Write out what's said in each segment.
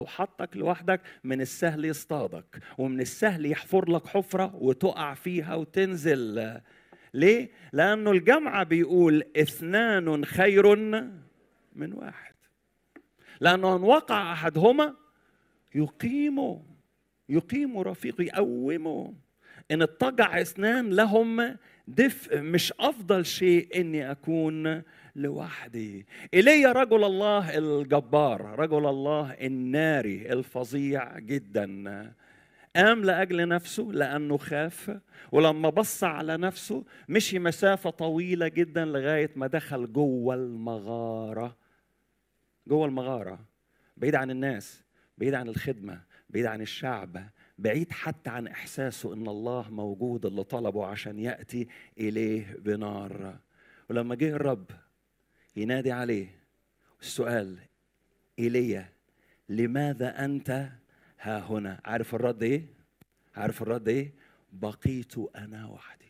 وحطك لوحدك من السهل يصطادك ومن السهل يحفر لك حفرة وتقع فيها وتنزل ليه؟ لأنه الجامعة بيقول اثنان خير من واحد لأنه إن وقع أحدهما يقيمه يقيم رفيقه يقومه إن اضطجع اثنان لهم دفء مش أفضل شيء إني أكون لوحدي إلي رجل الله الجبار رجل الله الناري الفظيع جدا قام لاجل نفسه لانه خاف ولما بص على نفسه مشي مسافه طويله جدا لغايه ما دخل جوه المغاره جوه المغاره بعيد عن الناس بعيد عن الخدمه بعيد عن الشعب بعيد حتى عن احساسه ان الله موجود اللي طلبه عشان ياتي اليه بنار ولما جه الرب ينادي عليه السؤال ايليا لماذا انت ها هنا عارف الرد ايه عارف الرد ايه بقيت انا وحدي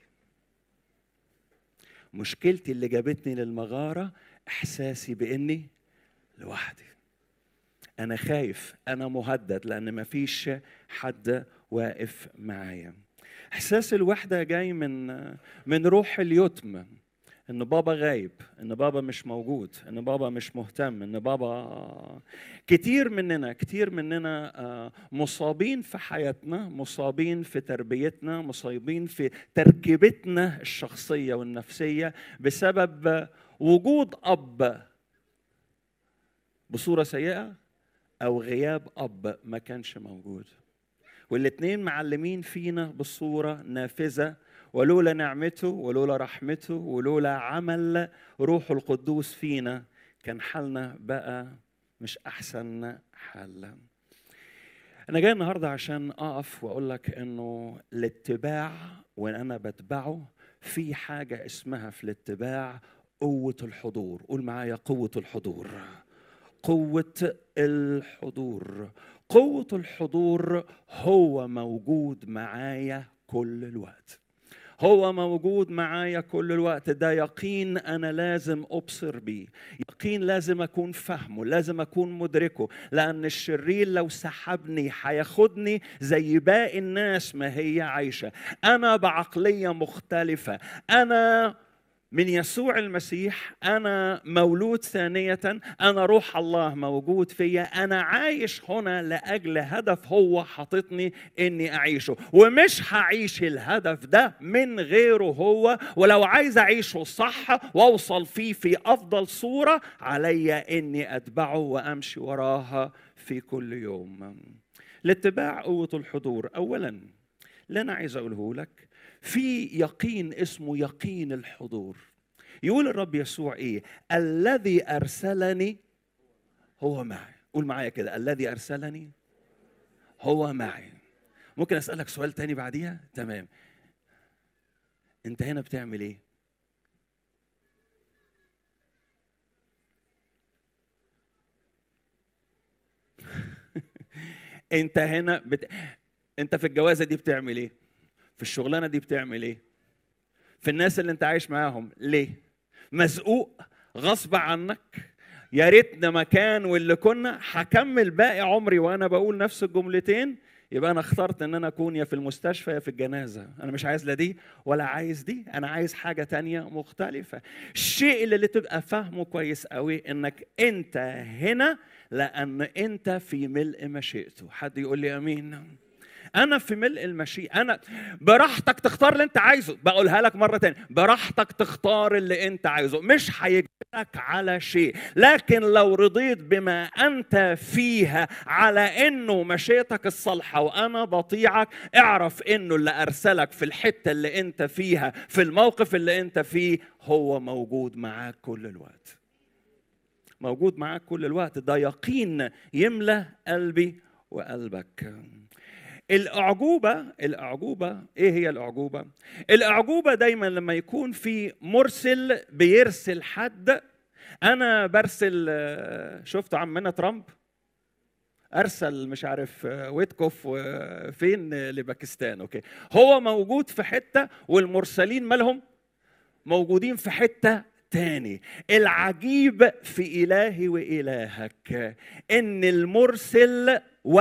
مشكلتي اللي جابتني للمغاره احساسي باني لوحدي انا خايف انا مهدد لان مفيش حد واقف معايا احساس الوحده جاي من من روح اليتم ان بابا غايب ان بابا مش موجود ان بابا مش مهتم ان بابا كتير مننا كتير مننا مصابين في حياتنا مصابين في تربيتنا مصابين في تركيبتنا الشخصيه والنفسيه بسبب وجود اب بصوره سيئه او غياب اب ما كانش موجود والاتنين معلمين فينا بصوره نافذه ولولا نعمته ولولا رحمته ولولا عمل روح القدوس فينا كان حالنا بقى مش احسن حال انا جاي النهارده عشان اقف واقول لك انه الاتباع وان انا بتبعه في حاجه اسمها في الاتباع قوه الحضور قول معايا قوه الحضور قوه الحضور قوه الحضور هو موجود معايا كل الوقت هو موجود معايا كل الوقت ده يقين انا لازم ابصر بيه يقين لازم اكون فاهمه لازم اكون مدركه لان الشرير لو سحبني هياخدني زي باقي الناس ما هي عايشه انا بعقليه مختلفه انا من يسوع المسيح انا مولود ثانيه انا روح الله موجود فيا انا عايش هنا لاجل هدف هو حاططني اني اعيشه ومش هعيش الهدف ده من غيره هو ولو عايز اعيشه صح واوصل فيه في افضل صوره عليا اني اتبعه وامشي وراها في كل يوم الاتباع قوه الحضور اولا اللي انا عايز اقوله لك في يقين اسمه يقين الحضور يقول الرب يسوع ايه الذي ارسلني هو معي قول معايا كده الذي ارسلني هو معي ممكن اسالك سؤال تاني بعديها تمام انت هنا بتعمل ايه انت هنا بت... انت في الجوازه دي بتعمل ايه في الشغلانه دي بتعمل ايه في الناس اللي انت عايش معاهم ليه مزقوق غصب عنك يا ريتنا مكان واللي كنا هكمل باقي عمري وانا بقول نفس الجملتين يبقى انا اخترت ان انا اكون يا في المستشفى يا في الجنازه انا مش عايز لا دي ولا عايز دي انا عايز حاجه تانية مختلفه الشيء اللي, اللي تبقى فاهمه كويس قوي انك انت هنا لان انت في ملء مشيئته حد يقول لي امين انا في ملء المشيئه انا براحتك تختار اللي انت عايزه بقولها لك مره تانية براحتك تختار اللي انت عايزه مش هيجبرك على شيء لكن لو رضيت بما انت فيها على انه مشيئتك الصالحه وانا بطيعك اعرف انه اللي ارسلك في الحته اللي انت فيها في الموقف اللي انت فيه هو موجود معاك كل الوقت موجود معاك كل الوقت ده يقين يملى قلبي وقلبك الأعجوبة الأعجوبة إيه هي الأعجوبة؟ الأعجوبة دايما لما يكون في مرسل بيرسل حد أنا برسل شفت عمنا ترامب ارسل مش عارف ويتكوف فين لباكستان اوكي هو موجود في حته والمرسلين مالهم موجودين في حته تاني العجيب في إلهي وإلهك إن المرسل